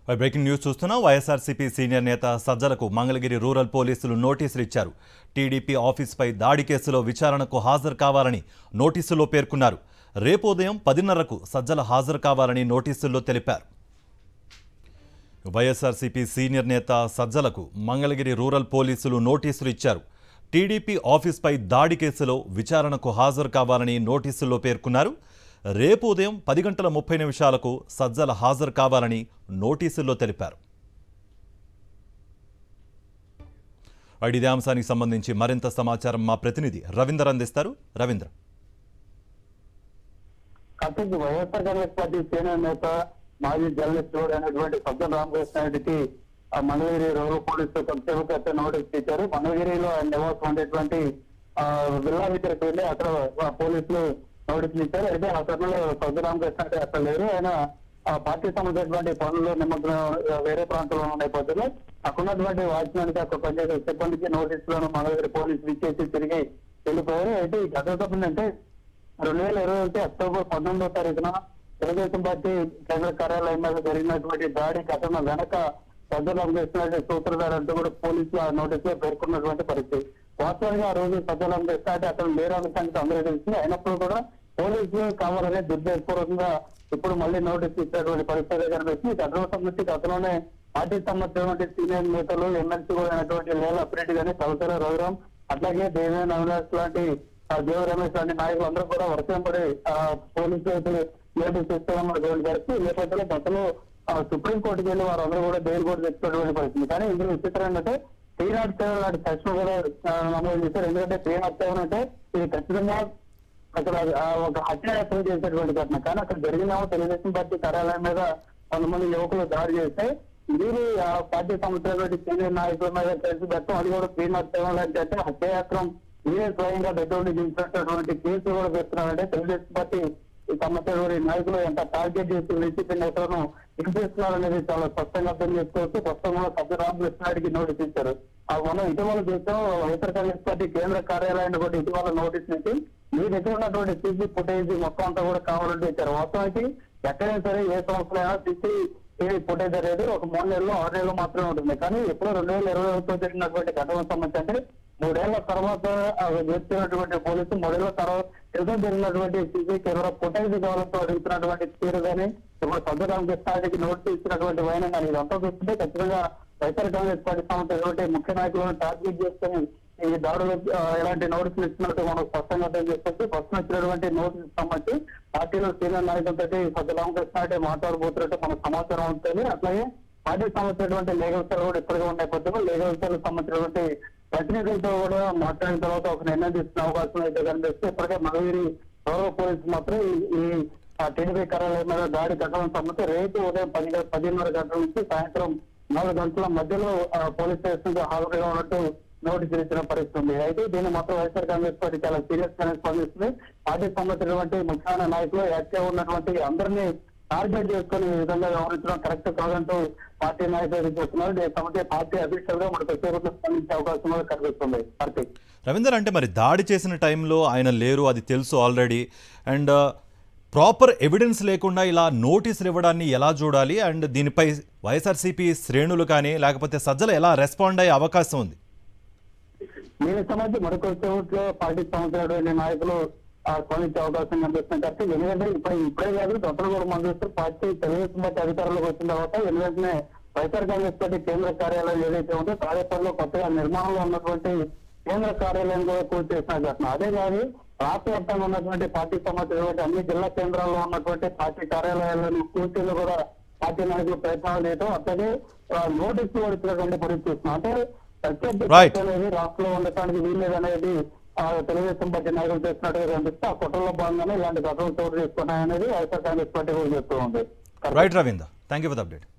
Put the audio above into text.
Breaking news చూస్తున్నాం YSRCP senior నేత సజ్జలకు Mangalagiri rural పోలీసులు నోటీసులు ఇచ్చారు టీడీపీ ఆఫీస్పై దాడి కేసులో విచారణకు హాజరు కావాలని నోటీసులో పేర్కొన్నారు రేపు ఉదయం పదిన్నరకు సజ్జల హాజరు కావాలని నోటీసుల్లో తెలిపారు వైఎస్ఆర్సీపీ సీనియర్ నేత సజ్జలకు మంగళగిరి రూరల్ పోలీసులు నోటీసులు ఇచ్చారు టీడీపీ ఆఫీస్పై దాడి కేసులో విచారణకు హాజరు కావాలని నోటీసుల్లో పేర్కొన్నారు రేపు ఉదయం పది గంటల ముప్పై నిమిషాలకు సజ్జల హాజరు కావాలని నోటీసుల్లో తెలిపారు అయితే ఇదే అంశానికి సంబంధించి మరింత సమాచారం మా ప్రతినిధి రవీందర్ అందిస్తారు రవీంద్ర కార్తీక్ వైఎస్ఆర్ కాంగ్రెస్ పార్టీ సీనియర్ నేత మాజీ జర్నలిస్ట్ అయినటువంటి సజ్జల రామకృష్ణ రెడ్డికి ఆ మంగళగిరి రూరల్ పోలీసులు కొంతసేపు నోటీస్ ఇచ్చారు మంగళగిరిలో ఆయన నివాసం ఉండేటువంటి ఆ విల్లా దగ్గరికి వెళ్ళి అక్కడ ఆ పోలీసులు నోటీసులు ఇచ్చారు అయితే ఆ తరుణంలో సజ్జల రామకృష్ణ రెడ్డి అక్కడ లేరు ఆయన ఆ పార్టీ సంబంధించినటువంటి పనులు నిమగ్నం ఆ, వేరే ప్రాంతంలో ఉన్న నేపథ్యంలో అక్కడ ఉన్నటువంటి వాచ్మెన్ కి అక్కడ పనిచేసే సిబ్బందికి నోటీసులను మంగళగిరి పోలీసులు ఇచ్చేసి తిరిగి వెళ్ళిపోయారు అయితే ఈ ఘటన అంటే రెండు వేల ఇరవై ఒకటి అక్టోబర్ పంతొమ్మిదో తారీఖున తెలుగుదేశం పార్టీ కేంద్ర కార్యాలయం మీద జరిగినటువంటి దాడి ఘటన వెనక సజ్జల రామకృష్ణ సూత్రధారు అంటూ కూడా పోలీసులు ఆ నోటీసులో పేర్కొన్నటువంటి పరిస్థితి వాస్తవంగా ఆ రోజు సజ్జల రామకృష్ణ అంటే అతను లేరన్న సంగతి అందరూ తెలిసింది అయినప్పుడు కూడా పోలీసులు కావాలనే దుర్దేశపూర్వకంగా ఇప్పుడు మళ్ళీ నోటీస్ ఇచ్చినటువంటి పరిస్థితి కనిపిస్తుంది ఈ ఘటన సంబంధించి గతంలోనే పార్టీ సంబంధించినటువంటి సీనియర్ నేతలు ఎమ్మెల్సీ కూడా అయినటువంటి లేల అప్రెడ్డి గాని తలసర రఘురాం అట్లాగే దేవేంద్ర అవినాష్ లాంటి ఆ దేవ రమేష్ లాంటి నాయకులు అందరూ కూడా వర్షం పడి ఆ పోలీసులు నోటీస్ ఇస్తామన్నటువంటి పరిస్థితి ఈ నేపథ్యంలో గతంలో ఆ, సుప్రీంకోర్టుకి వెళ్ళి వారందరూ కూడా బెయిల్ కూడా తెచ్చుకున్నటువంటి పరిస్థితి కానీ ఇందులో విచిత్రం ఏంటంటే త్రీ నాట్ సెవెన్ లాంటి సెక్షన్ కూడా ఆ, నమోదు చేశారు ఎందుకంటే త్రీ నాట్ సెవెన్ అంటే ఇది ఖచ్చితంగా అక్కడ ఆ ఒక హత్యాయత్నం చేసేటువంటి ఘటన కానీ అక్కడ జరిగిన తెలుగుదేశం పార్టీ కార్యాలయం మీద కొంతమంది యువకులు దాడి చేస్తే వీరు ఆ పార్టీ సంస్థలటువంటి సీనియర్ నాయకుల మీద కలిసి పెట్టడం అది కూడా త్రీ నాట్ సెవెన్ లాంటి అంటే హత్యాయత్నం వీరే స్వయంగా దగ్గరుండి దించినటువంటి కేసులు కూడా పెడుతున్నారంటే తెలుగుదేశం పార్టీ ఈ సంస్థలటువంటి నాయకులు ఎంత టార్గెట్ చేసి వైసీపీ నేతలను హింసిస్తున్నారు అనేది చాలా స్పష్టంగా అర్థం చేసుకోవచ్చు స్పష్టంగా సభ్య రామకృష్ణారెడ్డికి నోటీస్ ఇచ్చారు ఆ మనం ఇటీవల చూసాం వైఎస్ఆర్ కాంగ్రెస్ పార్టీ కేంద్ర కార్యాలయాన్ని కూడా ఇటీవల నోటీస్ ఇచ్చి మీ దగ్గర ఉన్నటువంటి సీసీ ఫుటేజ్ మొత్తం అంతా కూడా కావాలంటే ఇచ్చారు వాస్తవానికి ఎక్కడైనా సరే ఏ సంస్థలైనా సీసీ టీవీ ఫుటేజ్ అనేది ఒక మూడు నెలలు ఆరు నెలలు మాత్రమే ఉంటుంది కానీ ఎప్పుడో రెండు వేల ఇరవై ఒకటిలో జరిగినటువంటి ఘటనకు సంబంధించి అంటే మూడేళ్ల తర్వాత ఆ వచ్చినటువంటి పోలీసు మూడేళ్ల తర్వాత క్రితం జరిగినటువంటి సీసీ కెమెరా ఫుటేజ్ కావాలంటూ అడుగుతున్నటువంటి తీరు కానీ ఇప్పుడు సజ్జ రామకృష్ణారెడ్డికి నోటీస్ ఇచ్చినటువంటి వైనం కానీ ఇదంతా చూస్తుంటే ఖచ్చితంగా వైఎస్ఆర్ కాంగ్రెస్ పార్టీ సంబంధించినటువంటి ముఖ్య నాయకులను టార్గెట్ చేసుకుని ఈ దాడులు ఆ, ఎలాంటి నోటీసులు ఇచ్చినట్టు మనం స్పష్టంగా అర్థం చేసుకోవచ్చు ఫస్ట్ వచ్చినటువంటి నోటీస్ సంబంధించి పార్టీలో సీనియర్ నాయకులతో సజ్జ రామకృష్ణ అంటే మాట్లాడబోతున్నట్టు మనకు సమాచారం ఉంటుంది అట్లాగే పార్టీకి సంబంధించినటువంటి లీగల్ సెల్ కూడా ఇప్పటికే ఉన్న నేపథ్యంలో లీగల్ సెల్ సంబంధించినటువంటి ప్రతినిధులతో కూడా మాట్లాడిన తర్వాత ఒక నిర్ణయం తీసుకునే అవకాశం అయితే కనిపిస్తే ఇప్పటికే మంగళగిరి గౌరవ పోలీసు మాత్రం ఈ- ఈ టీడీపీ కార్యాలయం మీద దాడి ఘటన సంబంధించి రేపు ఉదయం పది గ- పదిన్నర గంటల నుంచి సాయంత్రం నాలుగు గంటల మధ్యలో ఆ, పోలీస్ స్టేషన్ కు హాజరుగా ఉన్నట్టు నోటీసులు ఇచ్చిన పరిస్థితి ఉంది అయితే దీన్ని మాత్రం వైఎస్ఆర్ కాంగ్రెస్ పార్టీ చాలా సీరియస్ గానే స్పందిస్తుంది పార్టీకి సంబంధించినటువంటి ముఖ్యమైన నాయకులు యాక్టివ్ ఉన్నటువంటి అందరినీ టార్గెట్ చేసుకుని ఈ విధంగా వ్యవహరించడం కరెక్ట్ కాదంటూ పార్టీ నాయకులు చెప్తున్నారు దీనికి సంబంధించి పార్టీ అఫీషియల్ గా మనకు వచ్చే స్పందించే అవకాశం కూడా కనిపిస్తుంది కార్తీక్ రవీందర్ అంటే మరి దాడి చేసిన టైంలో ఆయన లేరు అది తెలుసు ఆల్రెడీ అండ్ ప్రాపర్ ఎవిడెన్స్ లేకుండా ఇలా నోటీసులు ఇవ్వడాన్ని ఎలా చూడాలి అండ్ దీనిపై వైఎస్ఆర్సీపీ శ్రేణులు కానీ లేకపోతే సజ్జలు ఎలా రెస్పాండ్ అయ్యే అవకాశం ఉంది దీనికి సంబంధించి మరికొద్దిసేపట్లో పార్టీకి సంబంధించినటువంటి నాయకులు ఆ, స్పందించే అవకాశం కనిపిస్తుంది కాబట్టి ఎందుకంటే ఇప్పుడు ఇప్పుడే కాదు గతంలో కూడా మనం చూస్తే పార్టీ తెలుగుదేశం పార్టీ అధికారంలోకి వచ్చిన తర్వాత ఎందుకంటే వైఎస్ఆర్ కాంగ్రెస్ పార్టీ కేంద్ర కార్యాలయం ఏదైతే ఉందో తాడేపల్లిలో కొత్తగా నిర్మాణంలో ఉన్నటువంటి కేంద్ర కార్యాలయం కూడా కూర్చి చేసిన ఘటన అదే కాదు రాష్ట్ర వ్యాప్తంగా ఉన్నటువంటి పార్టీ సంబంధించినటువంటి అన్ని జిల్లా కేంద్రాల్లో ఉన్నటువంటి పార్టీ కార్యాలయాలను కూర్చీలు కూడా పార్టీ నాయకులు ప్రయత్నాలు చేయడం అట్లాగే ఆ, నోటీసులు కూడా ఇచ్చినటువంటి పరిస్థితి చూస్తున్నాం అంటే ప్రత్యర్థి Right. పార్టీ అనేది రాష్ట్రంలో ఉండటానికి వీల్లేదు అనేది ఆ, తెలుగుదేశం పార్టీ నాయకులు చేస్తున్నట్టుగా కనిపిస్తే ఆ కుట్రలో భాగంగానే ఇలాంటి ఘటనలు చోటు చేసుకున్నాయనేది వైఎస్ఆర్ కాంగ్రెస్ పార్టీ కూడా చెప్తూ ఉంది right Ravinder thank you for the update